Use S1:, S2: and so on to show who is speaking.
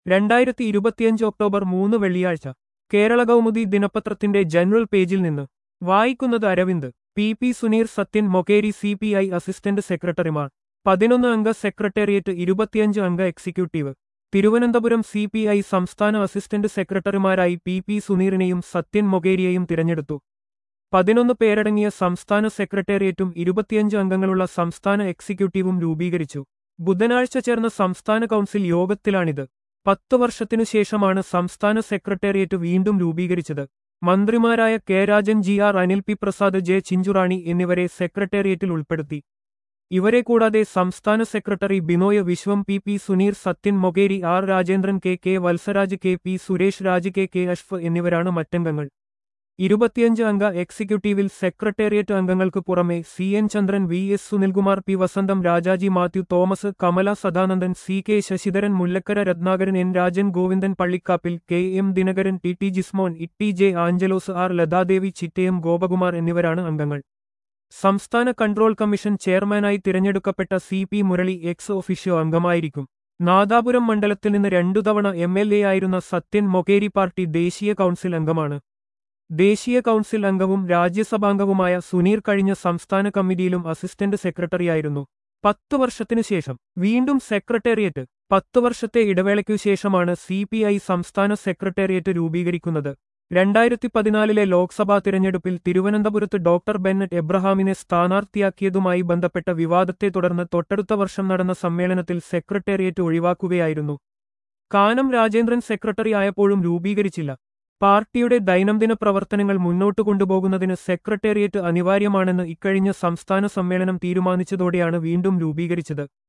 S1: രണ്ടായിരത്തി ഇരുപത്തിയഞ്ച് ഒക്ടോബർ മൂന്ന് വെള്ളിയാഴ്ച കേരള കൗമുദി ദിനപത്രത്തിന്റെ ജനറൽ പേജിൽ നിന്ന് വായിക്കുന്നത് Aravind P P Suneer Sathyan Mokeri C P I assistant സെക്രട്ടറിമാർ പതിനൊന്ന് അംഗ സെക്രട്ടേറിയറ്റ് ഇരുപത്തിയഞ്ച് അംഗ executive Thiruvananthapuram C P I സംസ്ഥാന അസിസ്റ്റന്റ് സെക്രട്ടറിമാരായി പി പി സുനീറിനെയും സത്യൻ മൊകേരിയെയും തിരഞ്ഞെടുത്തു പതിനൊന്ന് പേരടങ്ങിയ സംസ്ഥാന സെക്രട്ടേറിയറ്റും ഇരുപത്തിയഞ്ച് അംഗങ്ങളുള്ള സംസ്ഥാന എക്സിക്യൂട്ടീവും രൂപീകരിച്ചു ബുധനാഴ്ച ചേർന്ന സംസ്ഥാന കൗൺസിൽ യോഗത്തിലാണിത് പത്തു വർഷത്തിനു ശേഷമാണ് സംസ്ഥാന സെക്രട്ടേറിയറ്റ് വീണ്ടും രൂപീകരിച്ചത് മന്ത്രിമാരായ K Rajan G R Anil P Prasad J Chinchurani എന്നിവരെ സെക്രട്ടേറിയറ്റിൽ ഉൾപ്പെടുത്തി ഇവരെ കൂടാതെ സംസ്ഥാന secretary Binoy Viswam P P Suneer Sathyan Mokeri R Rajendran K K Valsaraj K P Suresh Raj K K Ashraf എന്നിവരാണ് മറ്റംഗങ്ങൾ ഇരുപത്തിയഞ്ച് അംഗ എക്സിക്യൂട്ടീവിൽ സെക്രട്ടേറിയറ്റ് അംഗങ്ങൾക്ക് പുറമെ C N Chandran V S Sunilkumar P Vasantham Rajaji Mathew Thomas Kamala Sadanandan C K Sasidharan Mullakkara Rathnakaran N Rajan Govindan Pallikkappil K M Dinakaran T T Jismon ഇട്ടി ജെ ആഞ്ചലോസ് ആർ ലതാദേവി ചിറ്റയം ഗോപകുമാർ എന്നിവരാണ് അംഗങ്ങൾ സംസ്ഥാന കൺട്രോൾ കമ്മീഷൻ ചെയർമാനായി തിരഞ്ഞെടുക്കപ്പെട്ട C P Murali ex officio അംഗമായിരിക്കും നാദാപുരം മണ്ഡലത്തിൽ നിന്ന് രണ്ടു തവണ എം എൽ എ ആയിരുന്ന സത്യൻ മൊകേരി പാർട്ടി ദേശീയ കൗൺസിൽ അംഗമാണ് ദേശീയ കൗൺസിൽ അംഗവും രാജ്യസഭാംഗവുമായ സുനീർ കഴിഞ്ഞ സംസ്ഥാന കമ്മിറ്റിയിലും അസിസ്റ്റന്റ് സെക്രട്ടറിയായിരുന്നു പത്തു വർഷത്തിനു ശേഷം വീണ്ടും സെക്രട്ടേറിയറ്റ് പത്തു വർഷത്തെ ഇടവേളയ്ക്കു ശേഷമാണ് സി പി ഐ സംസ്ഥാന സെക്രട്ടേറിയറ്റ് രൂപീകരിക്കുന്നത് രണ്ടായിരത്തി പതിനാലിലെ ലോക്സഭാ തിരഞ്ഞെടുപ്പിൽ തിരുവനന്തപുരത്ത് ഡോക്ടർ ബെന്നറ്റ് എബ്രഹാമിനെ സ്ഥാനാർത്ഥിയാക്കിയതുമായി ബന്ധപ്പെട്ട വിവാദത്തെ തുടർന്ന് തൊട്ടടുത്ത വർഷം നടന്ന സമ്മേളനത്തിൽ സെക്രട്ടേറിയറ്റ് ഒഴിവാക്കുകയായിരുന്നു കാനം രാജേന്ദ്രൻ സെക്രട്ടറി ആയപ്പോഴും രൂപീകരിച്ചില്ല പാർട്ടിയുടെ ദൈനംദിന പ്രവർത്തനങ്ങൾ മുന്നോട്ടു കൊണ്ടുപോകുന്നതിന് സെക്രട്ടേറിയറ്റ് അനിവാര്യമാണെന്ന് ഇക്കഴിഞ്ഞ സംസ്ഥാന സമ്മേളനം തീരുമാനിച്ചതോടെയാണ് വീണ്ടും രൂപീകരിച്ചത്